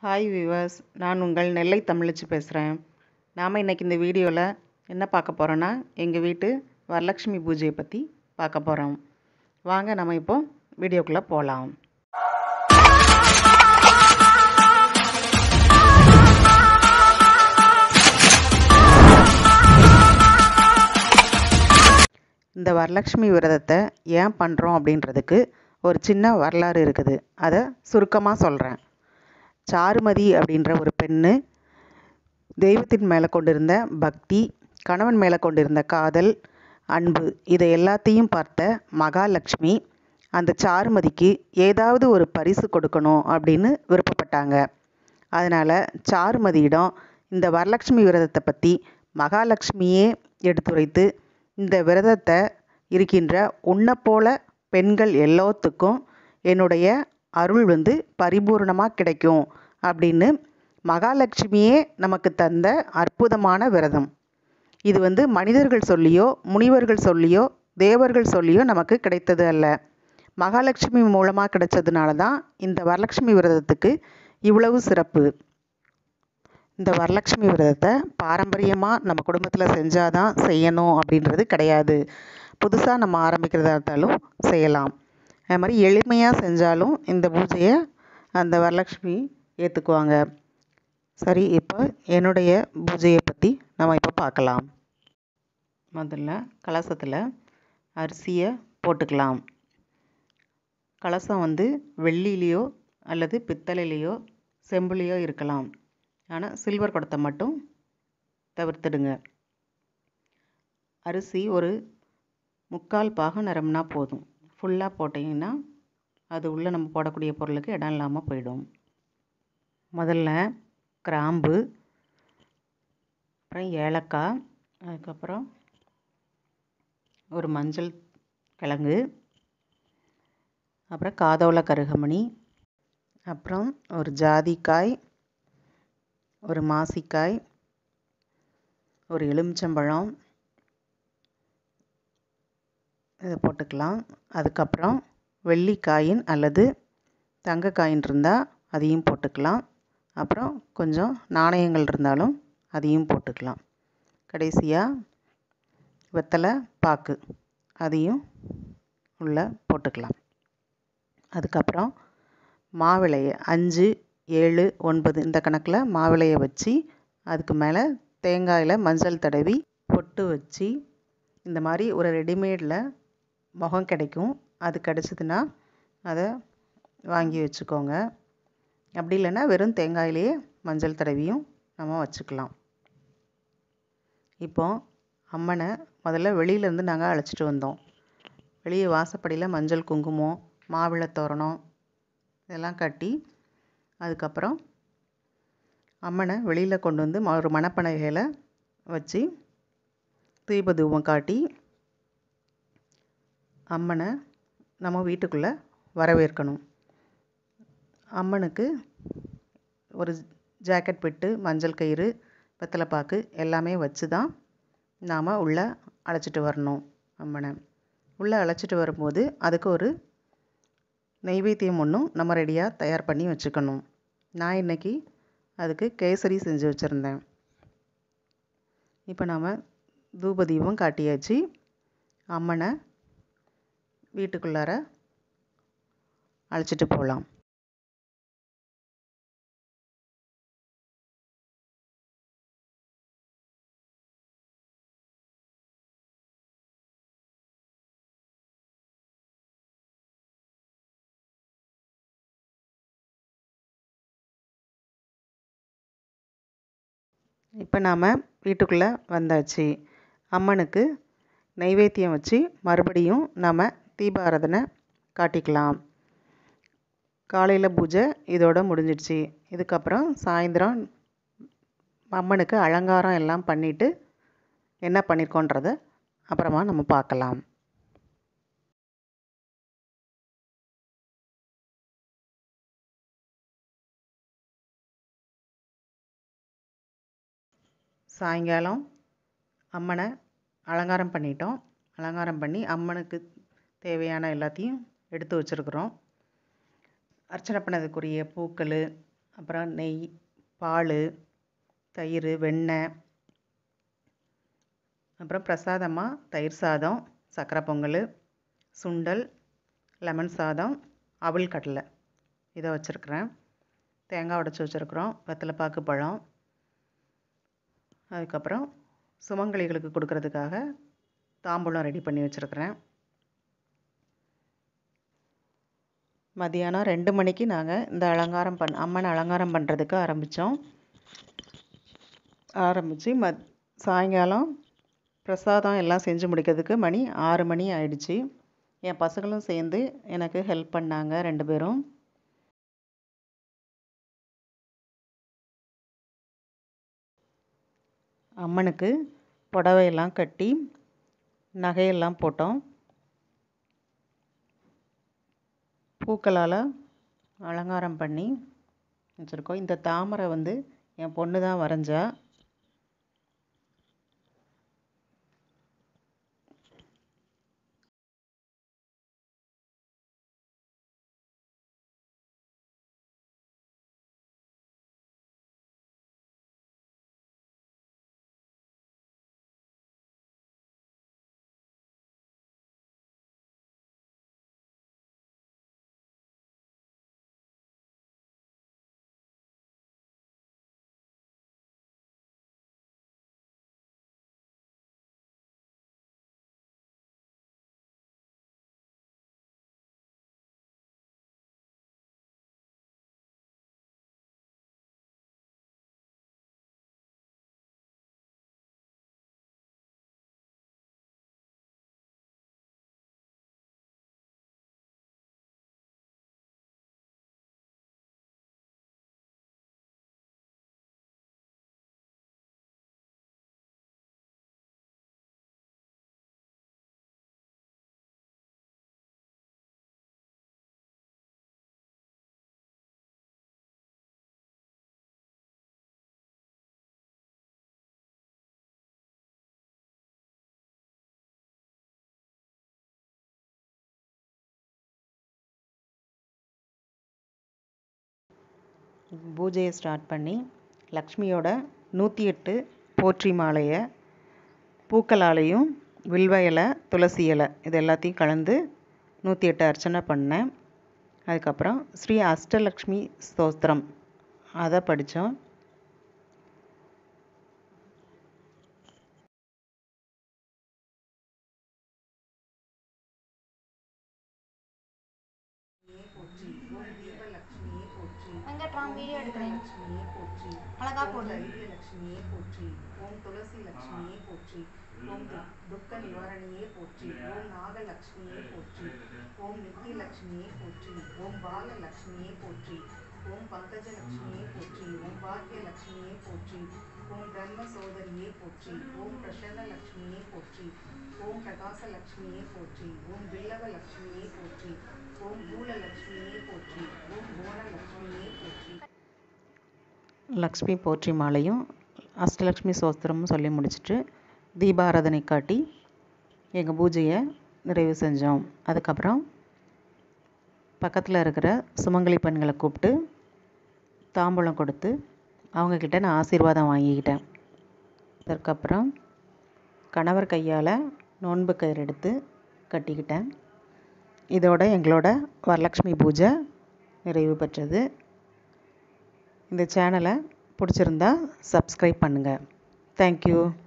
hi viewers நான் உங்கள் நெல்லை தமிழச்சி பேசுகிறேன் நாம் இன்றைக்கி இந்த வீடியோவில் என்ன பார்க்க போகிறோன்னா எங்கள் வீட்டு வரலட்சுமி பூஜையை பற்றி பார்க்க போகிறோம் வாங்க நம்ம இப்போ வீடியோக்குள்ளே போகலாம் இந்த வரலட்சுமி விரதத்தை ஏன் பண்ணுறோம் அப்படின்றதுக்கு ஒரு சின்ன வரலாறு இருக்குது அதை சுருக்கமாக சொல்கிறேன் சாருமதி அப்படின்ற ஒரு பெண்ணு தெய்வத்தின் மேலே கொண்டிருந்த பக்தி கணவன் மேலே கொண்டிருந்த காதல் அன்பு இதை எல்லாத்தையும் பார்த்த மகாலட்சுமி அந்த சாருமதிக்கு ஏதாவது ஒரு பரிசு கொடுக்கணும் அப்படின்னு விருப்பப்பட்டாங்க அதனால் சாருமதியிடம் இந்த வரலட்சுமி விரதத்தை பற்றி மகாலட்சுமியே எடுத்துரைத்து இந்த விரதத்தை இருக்கின்ற உன்னை போல பெண்கள் எல்லோத்துக்கும் என்னுடைய அருள் வந்து பரிபூர்ணமாக கிடைக்கும் அப்படின்னு மகாலட்சுமியே நமக்கு தந்த அற்புதமான விரதம் இது வந்து மனிதர்கள் சொல்லியோ முனிவர்கள் சொல்லியோ தேவர்கள் சொல்லியோ நமக்கு கிடைத்தது அல்ல மகாலட்சுமி மூலமாக கிடைச்சதுனால தான் இந்த வரலட்சுமி விரதத்துக்கு இவ்வளவு சிறப்பு இந்த வரலட்சுமி விரதத்தை பாரம்பரியமாக நம்ம குடும்பத்தில் செஞ்சால் தான் செய்யணும் அப்படின்றது கிடையாது புதுசாக நம்ம ஆரம்பிக்கிறதா இருந்தாலும் செய்யலாம் அது மாதிரி எளிமையாக செஞ்சாலும் இந்த பூஜையை அந்த வரலட்சுமி ஏற்றுக்குவாங்க சரி இப்போ என்னுடைய பூஜையை பற்றி நம்ம இப்போ பார்க்கலாம் முதல்ல கலசத்தில் அரிசியை போட்டுக்கலாம் கலசம் வந்து வெள்ளிலேயோ அல்லது பித்தளையிலையோ செம்புலேயோ இருக்கலாம் ஆனால் சில்வர் குடத்தை மட்டும் தவிர்த்துடுங்க அரிசி ஒரு முக்கால் பாகம் நிரம்பினா போதும் ஃபுல்லாக போட்டிங்கன்னா அது உள்ளே நம்ம போடக்கூடிய பொருளுக்கு இடம் இல்லாமல் போயிடும் முதல்ல கிராம்பு அப்புறம் ஏலக்காய் அதுக்கப்புறம் ஒரு மஞ்சள் கிழங்கு அப்புறம் காதோல கருகமணி அப்புறம் ஒரு ஜாதிக்காய் ஒரு மாசிக்காய் ஒரு எலுமிச்சம்பழம் இதை போட்டுக்கலாம் அதுக்கப்புறம் வெள்ளிக்காயின் அல்லது தங்கக்காயின் இருந்தால் அதையும் போட்டுக்கலாம் அப்புறம் கொஞ்சம் நாணயங்கள் இருந்தாலும் அதையும் போட்டுக்கலாம் கடைசியாக வெத்தலை பாக்கு அதையும் உள்ளே போட்டுக்கலாம் அதுக்கப்புறம் மாவிளையை அஞ்சு ஏழு ஒன்பது இந்த கணக்கில் மாவிளையை வச்சு அதுக்கு மேலே தேங்காயில் மஞ்சள் தடவி பொட்டு வச்சு இந்த மாதிரி ஒரு ரெடிமேடில் முகம் கிடைக்கும் அது கிடச்சிதுன்னா அதை வாங்கி வச்சுக்கோங்க அப்படி இல்லைன்னா வெறும் தேங்காயிலேயே மஞ்சள் தடவியும் நம்ம வச்சுக்கலாம் இப்போ அம்மனை முதல்ல வெளியிலேருந்து நாங்கள் அழைச்சிட்டு வந்தோம் வெளியே வாசப்படியில் மஞ்சள் குங்குமம் மாவிளை தோரணம் இதெல்லாம் கட்டி அதுக்கப்புறம் அம்மனை வெளியில் கொண்டு வந்து ஒரு மணப்பலகையில் வச்சு தீப தூபம் காட்டி அம்மனை நம்ம வீட்டுக்குள்ளே வரவேற்கணும் அம்மனுக்கு ஒரு ஜாக்கெட் பெட்டு மஞ்சள் கயிறு வெத்தலைப்பாக்கு எல்லாமே வச்சு தான் நாம் உள்ளே அழைச்சிட்டு வரணும் அம்மனை உள்ளே அழைச்சிட்டு வரும்போது அதுக்கு ஒரு நெய்வேத்தியம் ஒன்றும் நம்ம ரெடியாக தயார் பண்ணி வச்சுக்கணும் நான் இன்றைக்கி அதுக்கு கேசரி செஞ்சு வச்சுருந்தேன் இப்போ நாம் தூபதீபம் காட்டியாச்சு அம்மனை வீட்டுக்குள்ளார அழைச்சிட்டு போகலாம் இப்போ நாம் வீட்டுக்குள்ளே வந்தாச்சு அம்மனுக்கு நைவேத்தியம் வச்சு மறுபடியும் நாம் தீபாராதனை காட்டிக்கலாம் காலையில் பூஜை இதோட முடிஞ்சிடுச்சு இதுக்கப்புறம் சாயந்தரம் அம்மனுக்கு அலங்காரம் எல்லாம் பண்ணிவிட்டு என்ன பண்ணியிருக்கோன்றத அப்புறமா நம்ம பார்க்கலாம் சாயங்காலம் அம்மனை அலங்காரம் பண்ணிட்டோம் அலங்காரம் பண்ணி அம்மனுக்கு தேவையான எல்லாத்தையும் எடுத்து வச்சுருக்குறோம் அர்ச்சனை பண்ணதுக்குரிய பூக்கள் அப்புறம் நெய் பால் தயிர் வெண்ணெய் அப்புறம் பிரசாதமாக தயிர் சாதம் சக்கரை பொங்கல் சுண்டல் லெமன் சாதம் அவல் கடலை இதை வச்சுருக்குறேன் தேங்காய் உடச்சி வச்சுருக்குறோம் வெத்தலைப்பாக்கு பழம் அதுக்கப்புறம் சுமங்கலிகளுக்கு கொடுக்கறதுக்காக தாம்பூலம் ரெடி பண்ணி வச்சுருக்குறேன் மதியானம் ரெண்டு மணிக்கு நாங்கள் இந்த அலங்காரம் பண் அம்மன் அலங்காரம் பண்ணுறதுக்கு ஆரம்பித்தோம் ஆரம்பித்து மத் சாயங்காலம் பிரசாதம் எல்லாம் செஞ்சு முடிக்கிறதுக்கு மணி ஆறு மணி ஆயிடுச்சு என் பசங்களும் சேர்ந்து எனக்கு ஹெல்ப் பண்ணாங்க ரெண்டு பேரும் அம்மனுக்கு புடவையெல்லாம் கட்டி நகையெல்லாம் போட்டோம் பூக்களால் அலங்காரம் பண்ணி வச்சுருக்கோம் இந்த தாமரை வந்து என் பொண்ணு தான் வரைஞ்சா பூஜையை ஸ்டார்ட் பண்ணி லக்ஷ்மியோட நூற்றி எட்டு போற்றி மாலையை பூக்களாலையும் வில்வ இலை துளசி இலை இது எல்லாத்தையும் கலந்து நூற்றி எட்டு அர்ச்சனை பண்ணேன் அதுக்கப்புறம் ஸ்ரீ அஷ்டலக்ஷ்மி ஸ்தோத்திரம் அதை படித்தோம் போற்றி ஓம் தீபலட்சுமியே போற்றி வெங்கட்ராம் வீடியோ எடுக்கிறேன் லட்சுமியே போற்றி அழகா ஓம் போடு தைரியலட்சுமியே போற்றி ஓம் துளசி லட்சுமியே போற்றி ஓம் து- துக்க நிவாரணியே போற்றி ஓம் நாகலட்சுமியே போற்றி ஓம் நித்தியலட்சுமியே போற்றி ஓம் பாலலட்சுமியே போற்றி ஓம் பங்கஜலட்சுமியே போற்றி ஓம் பாக்கியலட்சுமியே போற்றி ஓம் பிரம்ம சோதரியே போற்றி ஓம் பிரசன்னலட்சுமியே போற்றி ஓம் பிரகாசலட்சுமியே போற்றி ஓம் பில்லவலட்சுமியே போற்றி ஓம் பூலலட்சுமியே போற்றி ஓம் புவனலட்சுமியே போற்றி லக்ஷ்மி போற்றி மாலையும் அஷ்டலக்ஷ்மி சோஸ்திரமும் சொல்லி முடிச்சுட்டு தீபாராதனை காட்டி எங்கள் பூஜையை நிறைவு செஞ்சோம் அதுக்கப்புறம் பக்கத்தில் இருக்கிற சுமங்கலி பெண்களை கூப்பிட்டு தாம்பூலம் கொடுத்து அவங்கக்கிட்ட நான் ஆசீர்வாதம் வாங்கிக்கிட்டேன் அதற்கப்புறம் கணவர் கையால் நோன்பு கயிறு எடுத்து கட்டிக்கிட்டேன் இதோட எங்களோட வரலக்ஷ்மி பூஜை நிறைவு பெற்றது இந்த சேனலை பிடிச்சிருந்தா சப்ஸ்கிரைப் பண்ணுங்கள் தேங்க்யூ